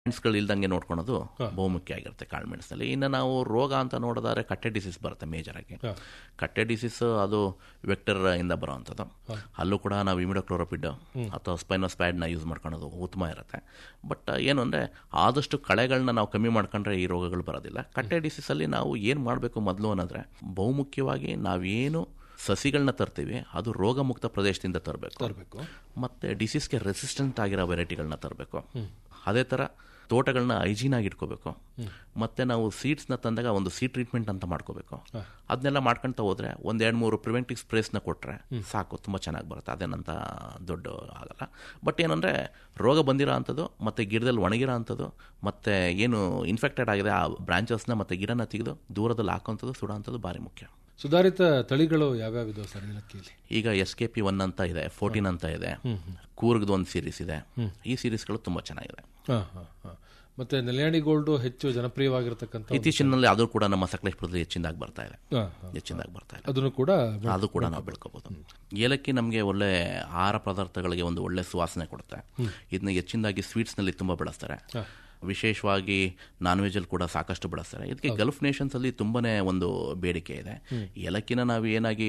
ಮೆಣಸುಗಳು ಇಲ್ದಂಗೆ ನೋಡ್ಕೊಳೋದು ಬಹುಮುಖ್ಯ ಆಗಿರುತ್ತೆ ಕಾಳು ಮೆಣಸಲ್ಲಿ ಇನ್ನು ನಾವು ರೋಗ ಅಂತ ನೋಡಿದ್ರೆ ಕಟ್ಟೆ ಡಿಸೀಸ್ ಬರುತ್ತೆ ಮೇಜರ್ ಆಗಿ ಕಟ್ಟೆ ಡಿಸೀಸ್ ಅದು ವೆಕ್ಟರ್ ಇಂದ ಬರುವಂಥದ್ದು ಅಲ್ಲೂ ಕೂಡ ನಾವು ಇಮಿಡೋಕ್ಲೋರೋಪಿಡ್ ಅಥವಾ ಸ್ಪೈನೋಸ್ಪ್ಯಾಡ್ನ ಯೂಸ್ ಮಾಡ್ಕೊಳೋದು ಉತ್ತಮ ಇರುತ್ತೆ ಬಟ್ ಏನು ಅಂದರೆ ಆದಷ್ಟು ಕಳೆಗಳನ್ನ ನಾವು ಕಮ್ಮಿ ಮಾಡ್ಕೊಂಡ್ರೆ ಈ ರೋಗಗಳು ಬರೋದಿಲ್ಲ ಕಟ್ಟೆ ಡಿಸೀಸಲ್ಲಿ ನಾವು ಏನು ಮಾಡಬೇಕು ಮೊದಲು ಅನ್ನೋದ್ರೆ ಬಹುಮುಖ್ಯವಾಗಿ ನಾವೇನು ಸಸಿಗಳನ್ನ ತರ್ತೀವಿ ಅದು ರೋಗಮುಕ್ತ ಪ್ರದೇಶದಿಂದ ತರಬೇಕು ತರಬೇಕು ಮತ್ತು ಡಿಸೀಸ್ಗೆ ರೆಸಿಸ್ಟೆಂಟ್ ಆಗಿರೋ ವೆರೈಟಿಗಳನ್ನ ತರಬೇಕು ಅದೇ ಥರ ತೋಟಗಳನ್ನ ಹೈಜೀನ್ ಆಗಿ ಇಟ್ಕೋಬೇಕು ಮತ್ತು ನಾವು ಸೀಡ್ಸ್ನ ತಂದಾಗ ಒಂದು ಸೀಡ್ ಟ್ರೀಟ್ಮೆಂಟ್ ಅಂತ ಮಾಡ್ಕೋಬೇಕು ಅದನ್ನೆಲ್ಲ ಮಾಡ್ಕೊಳ್ತಾ ಹೋದ್ರೆ ಒಂದು ಎರಡು ಮೂರು ಪ್ರಿವೆಂಟಿವ್ ಸ್ಪ್ರೇಸ್ನ ಕೊಟ್ಟರೆ ಸಾಕು ತುಂಬ ಚೆನ್ನಾಗಿ ಬರುತ್ತೆ ಅದೇನಂತ ದೊಡ್ಡ ಆಗಲ್ಲ ಬಟ್ ಏನಂದರೆ ರೋಗ ಬಂದಿರೋ ಅಂಥದ್ದು ಮತ್ತು ಗಿಡದಲ್ಲಿ ಒಣಗಿರೋ ಅಂಥದ್ದು ಮತ್ತು ಏನು ಇನ್ಫೆಕ್ಟೆಡ್ ಆಗಿದೆ ಆ ಬ್ರಾಂಚಸ್ನ ಮತ್ತು ಗಿಡನ ತೆಗೆದು ದೂರದಲ್ಲಿ ಹಾಕೋಂಥದ್ದು ಸುಡೋ ಅಂಥದ್ದು ಭಾರಿ ಮುಖ್ಯ ಸುಧಾರಿತ ತಳಿಗಳು ಯಾವ್ಯಾವಿದಾವೆ ಸರ್ ಏಲಕ್ಕಿಯಲ್ಲಿ ಈಗ ಎಸ್ ಕೆ ಪಿ ಒನ್ ಅಂತ ಇದೆ ಫೋರ್ಟೀನ್ ಅಂತ ಇದೆ ಕೂರ್ಗ್ದು ಒಂದು ಸೀರೀಸ್ ಇದೆ ಈ ಸೀರೀಸ್ಗಳು ತುಂಬ ಚೆನ್ನಾಗಿದೆ ಹಾ ಹಾ ಹಾ ಮತ್ತೆ ನೆಲ್ಯಾಣಿ ಗೋಲ್ಡ್ ಹೆಚ್ಚು ಜನಪ್ರಿಯವಾಗಿರ್ತಕ್ಕಂಥ ಇತ್ತೀಚಿನಲ್ಲಿ ಅದು ಕೂಡ ನಮ್ಮ ಸಕಲೇಶ್ಪುರದಲ್ಲಿ ಹೆಚ್ಚಿನದಾಗಿ ಬರ್ತಾ ಇದೆ ಹಾ, ಹಾ. ಹೆಚ್ಚಿನದಾಗಿ ಬರ್ತಾ ಇದೆ ಅದನ್ನು ಕೂಡ ಅದು ಕೂಡ ನಾವು ಬೆಳ್ಕೋಬಹುದು ಏಲಕ್ಕಿ ನಮಗೆ ಒಳ್ಳೆ ಆಹಾರ ಪದಾರ್ಥಗಳಿಗೆ ಒಂದು ಒಳ್ಳೆ ಸುವಾಸನೆ ಕೊಡುತ್ತೆ ಇದನ್ನ ಹೆಚ್ಚಿನದಾಗಿ ಸ್ವೀಟ್ಸ್ನಲ್ಲಿ ತುಂಬ ಬಳಸ್ತಾರೆ ವಿಶೇಷವಾಗಿ ನಾನ್ ವೆಜಲ್ಲಿ ಕೂಡ ಸಾಕಷ್ಟು ಬಳಸ್ತಾರೆ ಇದಕ್ಕೆ ಗಲ್ಫ್ ನೇಷನ್ಸ್ ಅಲ್ಲಿ ತುಂಬಾನೇ ಒಂದು ಬೇಡಿಕೆ ಇದೆ ಏಲಕ್ಕಿನ ನಾವು ಏನಾಗಿ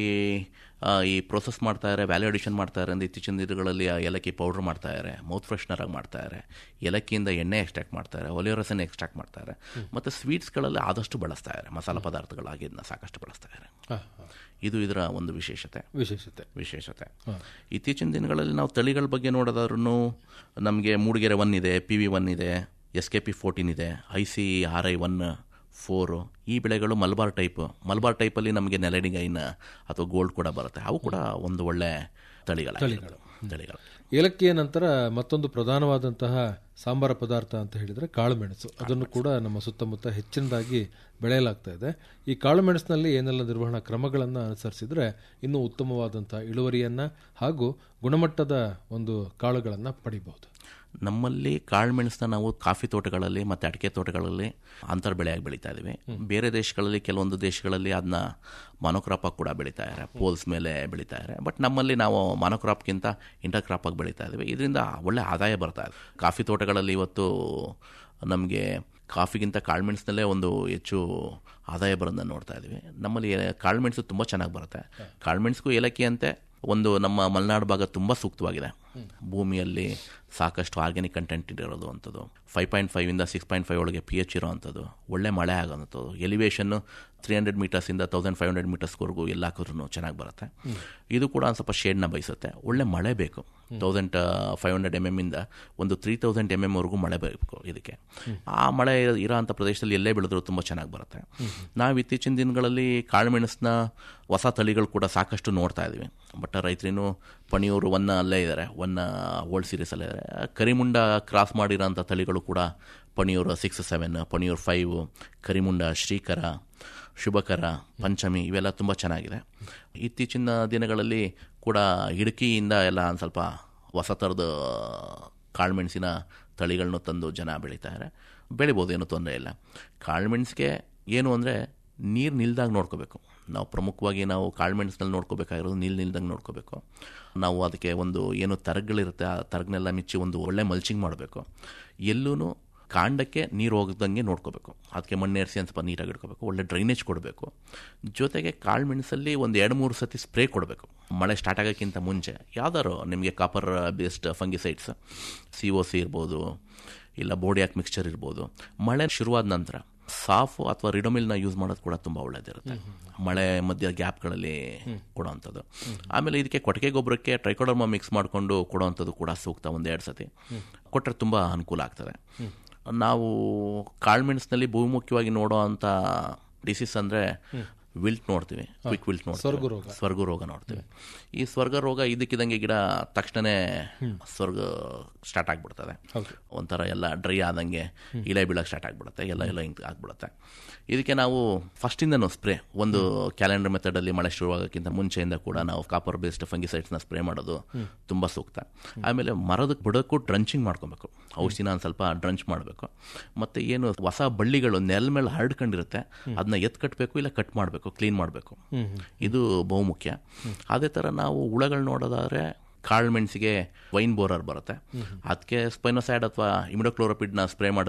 ಆ, ಈ ಪ್ರೊಸೆಸ್ ಮಾಡ್ತಾ ಇದ್ದಾರೆ ವ್ಯಾಲ್ಯೂ ಅಡಿಷನ್ ಮಾಡ್ತಾ ಇದ್ದಾರೆ ಅಂದ್ರೆ ಇತ್ತೀಚಿನ ದಿನಗಳಲ್ಲಿ ಆ ಏಲಕ್ಕಿ ಪೌಡರ್ ಮಾಡ್ತಾ ಇದ್ದಾರೆ ಮೌತ್ ಫ್ರೆಶ್ನರ್ ಆಗಿ ಮಾಡ್ತಾ ಇದ್ದಾರೆ ಏಲಕ್ಕಿಯಿಂದ ಎಣ್ಣೆ ಎಕ್ಸ್ಟ್ರಾಕ್ಟ್ ಮಾಡ್ತಾರೆ ಒಲಿಯೋರಸನ್ ಎಕ್ಸ್ಟ್ರಾಕ್ಟ್ ಮಾಡ್ತಾರೆ ಮತ್ತು ಸ್ವೀಟ್ಸ್ಗಳಲ್ಲಿ ಆದಷ್ಟು ಬಳಸ್ತಾ ಇದ್ದಾರೆ ಮಸಾಲ ಪದಾರ್ಥಗಳಾಗಿ ಇದನ್ನ ಸಾಕಷ್ಟು ಬಳಸ್ತಾ ಇದ್ದಾರೆ ಹಾ, ಹಾ. ಇದು ಇದರ ಒಂದು ವಿಶೇಷತೆ ವಿಶೇಷತೆ ವಿಶೇಷತೆ ಇತ್ತೀಚಿನ ದಿನಗಳಲ್ಲಿ ನಾವು ತಳಿಗಳ ಬಗ್ಗೆ ನೋಡೋದಾದ್ರೂ ನಮಗೆ ಮೂಡಿಗೆರೆ ಒನ್ ಇದೆ ಪಿ ವಿ ಒನ್ ಇದೆ ಎಸ್ ಕೆ ಪಿ ಫೋರ್ಟೀನ್ ಇದೆ I C R I one four ಈ ಬೆಳೆಗಳು ಮಲ್ಬಾರ್ ಟೈಪ್ ಮಲ್ಬಾರ್ ಟೈಪಲ್ಲಿ ನಮಗೆ ನೆಲಡಿಗೈನ ಅಥವಾ ಗೋಲ್ಡ್ ಕೂಡ ಬರುತ್ತೆ ಅವು ಕೂಡ ಒಂದು ಒಳ್ಳೆ ತಳಿಗಳ ತಳಿಗಳು ಏಲಕ್ಕಿಯ ನಂತರ ಮತ್ತೊಂದು ಪ್ರಧಾನವಾದಂತಹ ಸಾಂಬಾರ ಪದಾರ್ಥ ಅಂತ ಹೇಳಿದ್ರೆ ಕಾಳು ಮೆಣಸು ಅದನ್ನು ಕೂಡ ನಮ್ಮ ಸುತ್ತಮುತ್ತ ಹೆಚ್ಚಿನದಾಗಿ ಬೆಳೆಯಲಾಗ್ತಾ ಇದೆ ಈ ಕಾಳು ಮೆಣಸಿನಲ್ಲಿ ಏನೆಲ್ಲ ನಿರ್ವಹಣಾ ಕ್ರಮಗಳನ್ನು ಅನುಸರಿಸಿದ್ರೆ ಇನ್ನೂ ಉತ್ತಮವಾದಂತಹ ಇಳುವರಿಯನ್ನ ಹಾಗೂ ಗುಣಮಟ್ಟದ ಒಂದು ಕಾಳುಗಳನ್ನು ಪಡಿಬಹುದು ನಮ್ಮಲ್ಲಿ ಕಾಳುಮೆಣಸನ್ನ ನಾವು ಕಾಫಿ ತೋಟಗಳಲ್ಲಿ ಮತ್ತು ಅಡಿಕೆ ತೋಟಗಳಲ್ಲಿ ಅಂತರ್ ಬೆಳೆಯಾಗಿ ಬೆಳೀತಾ ಇದ್ದೀವಿ ಬೇರೆ ದೇಶಗಳಲ್ಲಿ ಕೆಲವೊಂದು ದೇಶಗಳಲ್ಲಿ ಅದನ್ನ ಮಾನೋಕ್ರಾಪ್ ಆಗಿ ಕೂಡ ಬೆಳೀತಾ ಇದ್ದಾರೆ ಪೋಲ್ಸ್ ಮೇಲೆ ಬೆಳೀತಾ ಇದ್ದಾರೆ ಬಟ್ ನಮ್ಮಲ್ಲಿ ನಾವು ಮಾನೋಕ್ರಾಪ್ಗಿಂತ ಇಂಟರ್ ಕ್ರಾಪ್ ಆಗಿ ಬೆಳೀತಾ ಇದ್ದೀವಿ ಇದರಿಂದ ಒಳ್ಳೆ ಆದಾಯ ಬರ್ತಾ ಇದೆ ಕಾಫಿ ತೋಟಗಳಲ್ಲಿ ಇವತ್ತು ನಮಗೆ ಕಾಫಿಗಿಂತ ಕಾಳುಮೆಣಸಿನಲ್ಲೇ ಒಂದು ಹೆಚ್ಚು ಆದಾಯ ಬರೋದನ್ನ ನೋಡ್ತಾ ಇದ್ದೀವಿ ನಮ್ಮಲ್ಲಿ ಕಾಳುಮೆಣಸು ತುಂಬ ಚೆನ್ನಾಗಿ ಬರುತ್ತೆ ಕಾಳುಮೆಣಸಿಗೂ ಏಲಕ್ಕಿ ಅಂತೆ ಒಂದು ನಮ್ಮ ಮಲೆನಾಡು ಭಾಗ ತುಂಬ ಸೂಕ್ತವಾಗಿದೆ ಭೂಮಿಯಲ್ಲಿ ಸಾಕಷ್ಟು ಆರ್ಗ್ಯಾನಿಕ್ ಕಂಟೆಂಟ್ ಇರೋದು ಅಂಥದ್ದು ಫೈವ್ ಪಾಯಿಂಟ್ ಫೈವಿಂದ ಸಿಕ್ಸ್ ಪಾಯಿಂಟ್ ಫೈವ್ ಒಳಗೆ ಪಿ ಎಚ್ ಇರೋ ಅಂಥದ್ದು ಒಳ್ಳೆ ಮಳೆ ಆಗೋಂಥದ್ದು ಎಲಿವೇಶನ್ನು ತ್ರೀ ಹಂಡ್ರೆಡ್ ಮೀಟರ್ಸಿಂದ ತೌಸಂಡ್ ಫೈವ್ ಹಂಡ್ರೆಡ್ ಮೀಟರ್ಸ್ವರೆಗೂ ಎಲ್ಲ ಹಾಕಿದ್ರು ಚೆನ್ನಾಗಿ ಬರುತ್ತೆ ಇದು ಕೂಡ ಒಂದು ಸ್ವಲ್ಪ ಶೇಡ್ನ ಬಯಸುತ್ತೆ ಒಳ್ಳೆ ಮಳೆ ಬೇಕು ತೌಸಂಡ್ ಫೈವ್ ಹಂಡ್ರೆಡ್ ಎಮ್ ಎಮ್ಮಿಂದ ಒಂದು ತ್ರೀ ತೌಸಂಡ್ ಎಮ್ ಎಮ್ವರೆಗೂ ಮಳೆ ಬೇಕು ಇದಕ್ಕೆ ಆ ಮಳೆ ಇರೋ ಅಂಥ ಪ್ರದೇಶದಲ್ಲಿ ಎಲ್ಲೇ ಬೆಳೆದ್ರೂ ತುಂಬ ಚೆನ್ನಾಗಿ ಬರುತ್ತೆ ನಾವು ಇತ್ತೀಚಿನ ದಿನಗಳಲ್ಲಿ ಕಾಳುಮೆಣಸನ್ನ ಹೊಸ ತಳಿಗಳು ಕೂಡ ಸಾಕಷ್ಟು ನೋಡ್ತಾ ಇದ್ದೀವಿ ಬಟ್ ರೈತರಿನೂ ಪಣಿಯೂರು ಒನ್ನ ಅಲ್ಲೇ ಇದ್ದಾರೆ ಒನ್ನ ಓಲ್ಡ್ ಸೀರೀಸಲ್ಲೇ ಇದ್ದಾರೆ ಕರಿಮುಂಡ ಕ್ರಾಸ್ ಮಾಡಿರೋಂಥ ತಳಿಗಳು ಕೂಡ Panniyur six seven Panniyur five Karimunda Sreekara Subhakara Panchami ಇವೆಲ್ಲ ತುಂಬ ಚೆನ್ನಾಗಿದೆ ಇತ್ತೀಚಿನ ದಿನಗಳಲ್ಲಿ ಕೂಡ ಇಡುಕಿಯಿಂದ ಎಲ್ಲ ಒಂದು ಸ್ವಲ್ಪ ಹೊಸ ಥರದ ಕಾಳುಮೆಣಸಿನ ತಳಿಗಳನ್ನ ತಂದು ಜನ ಬೆಳೀತಾರೆ ಬೆಳಿಬೋದು ಏನೂ ತೊಂದರೆ ಇಲ್ಲ ಕಾಳುಮೆಣಸಿಗೆ ಏನು ಅಂದರೆ ನೀರು ನಿಲ್ದಾಗ ನೋಡ್ಕೋಬೇಕು ನಾವು ಪ್ರಮುಖವಾಗಿ ನಾವು ಕಾಳುಮೆಣಸಿನಲ್ಲಿ ನೋಡ್ಕೋಬೇಕಾಗಿರೋದು ನೀರು ನಿಲ್ದಂಗೆ ನೋಡ್ಕೋಬೇಕು ನಾವು ಅದಕ್ಕೆ ಒಂದು ಏನು ತರಗಳಿರುತ್ತೆ ಆ ತರಗನೆಲ್ಲ ಮಿಚ್ಚಿ ಒಂದು ಒಳ್ಳೆ ಮಲ್ಚಿಂಗ್ ಮಾಡಬೇಕು ಎಲ್ಲೂ ಕಾಂಡಕ್ಕೆ ನೀರು ಹೋಗದಂಗೆ ನೋಡ್ಕೋಬೇಕು ಅದಕ್ಕೆ ಮಣ್ಣೇರಿಸಿ ಒಂದು ಸ್ವಲ್ಪ ನೀಟಾಗಿ ಇಟ್ಕೋಬೇಕು ಒಳ್ಳೆ ಡ್ರೈನೇಜ್ ಕೊಡಬೇಕು ಜೊತೆಗೆ ಕಾಳು ಮೆಣಸಲ್ಲಿ ಒಂದು ಎರಡು ಮೂರು ಸತಿ ಸ್ಪ್ರೇ ಕೊಡಬೇಕು ಮಳೆ ಸ್ಟಾರ್ಟ್ ಆಗೋಕ್ಕಿಂತ ಮುಂಚೆ ಯಾವ್ದಾರು ನಿಮಗೆ copper based fungicides C O C ಇರ್ಬೋದು ಇಲ್ಲ ಬೋಡಿಯಾಕ್ ಮಿಕ್ಸ್ಚರ್ ಇರ್ಬೋದು ಮಳೆ ಶುರುವಾದ ನಂತರ ಸಾಫು ಅಥವಾ ರಿಡೋಮಿಲ್ನ ಯೂಸ್ ಮಾಡೋದು ಕೂಡ ತುಂಬ ಒಳ್ಳೇದಿರುತ್ತೆ ಮಳೆ ಮಧ್ಯ ಗ್ಯಾಪ್ಗಳಲ್ಲಿ ಕೊಡೋವಂಥದ್ದು ಆಮೇಲೆ ಇದಕ್ಕೆ ಕೊಟ್ಟಿಗೆ ಗೊಬ್ಬರಕ್ಕೆ ಟ್ರೈಕೋಡರ್ಮ ಮಿಕ್ಸ್ ಮಾಡಿಕೊಂಡು ಕೊಡೋವಂಥದ್ದು ಕೂಡ ಸೂಕ್ತ ಒಂದೆರಡು ಸತಿ ಕೊಟ್ಟರೆ ತುಂಬ ಅನುಕೂಲ ಆಗ್ತದೆ ನಾವು ಕಾಳುಮೆಣಸಿನಲ್ಲಿ ಬಹುಮುಖ್ಯವಾಗಿ ನೋಡೋ ಅಂಥ ಡಿಸೀಸ್ ಅಂದರೆ ವಿಲ್ಟ್ ನೋಡ್ತೀವಿ ಕ್ವಿಕ್ ವಿಲ್ಟ್ ಸ್ವರ್ಗ ರೋಗ. ನೋಡ್ತೀವಿ ಸ್ವರ್ಗ ರೋಗ ನೋಡ್ತೀವಿ ಈ ಸ್ವರ್ಗ ರೋಗ ಇದಕ್ಕಿದಂಗೆ ಗಿಡ ತಕ್ಷಣನೇ ಸ್ವರ್ಗ ಸ್ಟಾರ್ಟ್ ಆಗಿಬಿಡ್ತದೆ ಹೌದು ಒಂಥರ ಎಲ್ಲ ಡ್ರೈ ಆದಂಗೆ ಇಳೆ ಬೀಳಕ್ಕೆ ಸ್ಟಾರ್ಟ್ ಆಗಿಬಿಡುತ್ತೆ ಎಲ್ಲ ಎಲ್ಲ ಹಿಂಗೆ ಆಗ್ಬಿಡುತ್ತೆ ಇದಕ್ಕೆ ನಾವು ಫಸ್ಟಿಂದನೂ ಸ್ಪ್ರೇ ಒಂದು ಕ್ಯಾಲೆಂಡರ್ ಮೆಥಡಲ್ಲಿ ಮಳೆ ಶುರುವಾಗೋಕ್ಕಿಂತ ಮುಂಚೆಯಿಂದ ಕೂಡ ನಾವು ಕಾಪರ್ ಬೇಸ್ಡ್ ಫಂಗಿಸೈಡ್ಸ್ನ ಸ್ಪ್ರೇ ಮಾಡೋದು ತುಂಬ ಸೂಕ್ತ ಆಮೇಲೆ ಮರದ ಬುಡಕ್ಕೂ ಡ್ರಂಚಿಂಗ್ ಮಾಡ್ಕೊಬೇಕು ಔಷಧಿನ ಒಂದು ಸ್ವಲ್ಪ ಡ್ರಂಚ್ ಮಾಡಬೇಕು ಮತ್ತು ಏನು ಹೊಸ ಬಳ್ಳಿಗಳು ನೆಲ ಮೇಲೆ ಹರಡ್ಕೊಂಡಿರುತ್ತೆ ಅದನ್ನ ಎತ್ ಕಟ್ಟಬೇಕು ಇಲ್ಲ ಕಟ್ ಮಾಡಬೇಕು ಕ್ಲೀನ್ ಮಾಡಬೇಕು ಇದು ಬಹುಮುಖ್ಯ ಅದೇ ಥರ ನಾವು ಹುಳಗಳು ನೋಡೋದಾದ್ರೆ ಕಾಳು ಮೆಣಸಿಗೆ ವೈನ್ ಬೋರರ್ ಬರುತ್ತೆ ಅದಕ್ಕೆ ಸ್ಪೈನೋಸೈಡ್ ಅಥವಾ ಇಮಿಡೋಕ್ಲೋರೋಪಿಡ್ನ ಸ್ಪ್ರೇ ಮಾಡೋದು